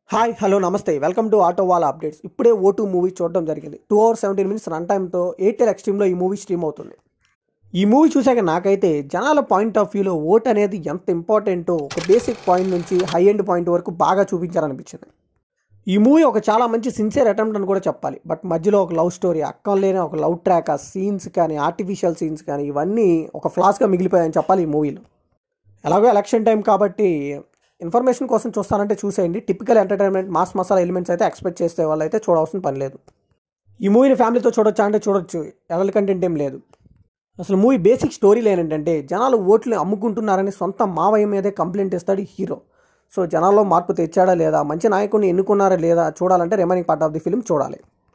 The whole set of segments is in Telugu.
hi hello namaste welcome to auto wall updates ఇప్పుడే ఓ టూ మూవీ చూడడం జరిగింది two hours seventeen minutes run టైంతో ఎయిర్టెల్ ఎక్స్ట్రీమ్లో ఈ మూవీ స్ట్రీమ్ అవుతుంది ఈ మూవీ చూశాక నాకైతే జనాల పాయింట్ ఆఫ్ వ్యూలో ఓట్ అనేది ఎంత ఇంపార్టెంటో ఒక బేసిక్ పాయింట్ నుంచి హై ఎండ్ పాయింట్ వరకు బాగా చూపించారనిపించింది ఈ మూవీ ఒక చాలా మంచి సిన్సియర్ అటెంప్ట్ అని కూడా చెప్పాలి బట్ మధ్యలో ఒక లవ్ స్టోరీ అక్కం లేని ఒక లవ్ ట్రాక్ ఆ సీన్స్ కానీ ఆర్టిఫిషియల్ సీన్స్ కానీ ఇవన్నీ ఒక ఫ్లాస్గా మిగిలిపోయాయని చెప్పాలి ఈ మూవీలో ఎలాగో ఎలక్షన్ టైం కాబట్టి ఇన్ఫర్మేషన్ కోసం చూస్తానంటే చూసేయండి typical entertainment mass masala elements అయితే ఎక్స్పెక్ట్ చేసే వాళ్ళు అయితే చూడాల్సిన పని లేదు ఈ మూవీని ఫ్యామిలీతో చూడొచ్చా అంటే చూడొచ్చు ఎవరి కంటెంట్ ఏం లేదు అసలు మూవీ బేసిక్ స్టోరీ ఏంటంటే జనాలు ఓట్లు అమ్ముకుంటున్నారని సొంత మావయ్య మీదే కంప్లైంట్ ఇస్తాడు ఈ హీరో సో జనాల్లో మార్పు తెచ్చాడా లేదా మంచి నాయకుడిని ఎన్నుకున్నారా లేదా చూడాలంటే remaining part of the film చూడాలి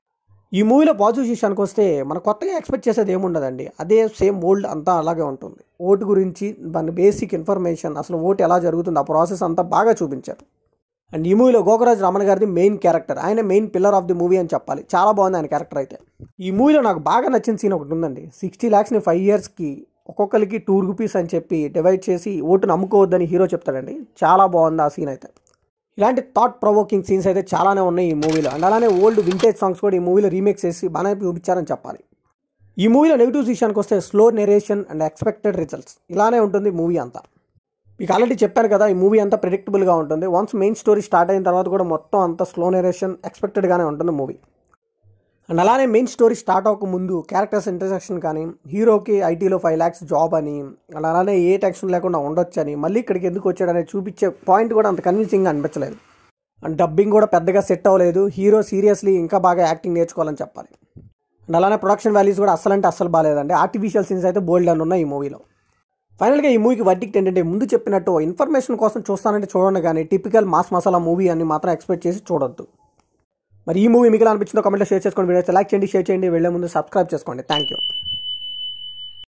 ఈ మూవీలో పాజిటివ్ విషయానికి వస్తే మన కొత్తగా ఎక్స్పెక్ట్ చేసేది ఏముండదండి అదే సేమ్ ఓల్డ్ అంతా అలాగే ఉంటుంది ఓటు గురించి దాని బేసిక్ ఇన్ఫర్మేషన్ అసలు ఓటు ఎలా జరుగుతుంది ఆ ప్రాసెస్ అంతా బాగా చూపించారు అండ్ ఈ మూవీలో గోకరాజ్ రమణ గారిది మెయిన్ క్యారెక్టర్ ఆయన main pillar of the movie అని చెప్పాలి చాలా బాగుంది ఆయన క్యారెక్టర్ అయితే ఈ మూవీలో నాకు బాగా నచ్చిన సీన్ ఒకటి ఉందండి సిక్స్టీ ల్యాక్స్ని ఫైవ్ ఇయర్స్కి ఒక్కొక్కరికి టూ రూపీస్ అని చెప్పి డివైడ్ చేసి ఓటును అమ్ముకోవద్దని హీరో చెప్తాడండి చాలా బాగుంది ఆ సీన్ అయితే ఇలాంటి థాట్ ప్రొవోకింగ్ సీన్స్ అయితే చాలానే ఉన్నాయి ఈ మూవీలో అండ్ అలానే ఓల్డ్ వింటేజ్ సాంగ్స్ కూడా ఈ మూవీలో రీమేక్ చేసి బాగానే చూపించారని చెప్పాలి ఈ మూవీలో నెగిటివ్స్ విషయానికి వస్తే slow narration and expected results ఇలానే ఉంటుంది మూవీ అంతా మీకు ఆల్రెడీ చెప్పాను కదా ఈ మూవీ అంతా ప్రిడిక్టబుల్గా ఉంటుంది వన్స్ మెయిన్ స్టోరీ స్టార్ట్ అయిన తర్వాత కూడా మొత్తం అంతా స్లో నెరేషన్ ఎక్స్పెక్టెడ్గానే ఉంటుంది మూవీ అండ్ అలానే మెయిన్ స్టోరీ స్టార్ట్ అవ్వక ముందు క్యారెక్టర్స్ ఇంటర్సెక్షన్ కానీ హీరోకి ఐటీలో ఫైవ్ ల్యాక్స్ జాబ్ అని అండ్ అలానే ఏ టెన్షన్ లేకుండా ఉండొచ్చు అని మళ్ళీ ఇక్కడికి ఎందుకు వచ్చాడనే చూపించే పాయింట్ కూడా అంత కన్విన్సింగ్గా అనిపించలేదు అండ్ డబ్బింగ్ కూడా పెద్దగా సెట్ అవ్వలేదు హీరో సీరియస్లీ ఇంకా బాగా యాక్టింగ్ నేర్చుకోవాలని చెప్పాలి అండ్ అలానే ప్రొడక్షన్ వాల్యూస్ కూడా అస్సలు అంటే అస్సలు బాగాలేదండి ఆర్టిఫిషియల్ సీన్స్ అయితే బోల్డ్ అని ఉన్నాయి ఈ మూవీలో ఫైనల్గా ఈ మూవీకి వర్డిక్ట్ ఏంటంటే ముందు చెప్పినట్టు ఇన్ఫర్మేషన్ కోసం చూస్తానంటే చూడండి కానీ టిపికల్ మాస్ మసాలా మూవీ అని మాత్రం ఎక్స్పెక్ట్ చేసి చూడొద్దు మరి ఈ మూవీ మీకు ఎలా అనిపించిందో కమెంట్లో షేర్ చేసుకోండి వీడియో అయితే లైక్ చేయండి షేర్ చేయండి వెళ్ళే ముందు సబ్స్క్రైబ్ చేసుకోండి థ్యాంక్ యూ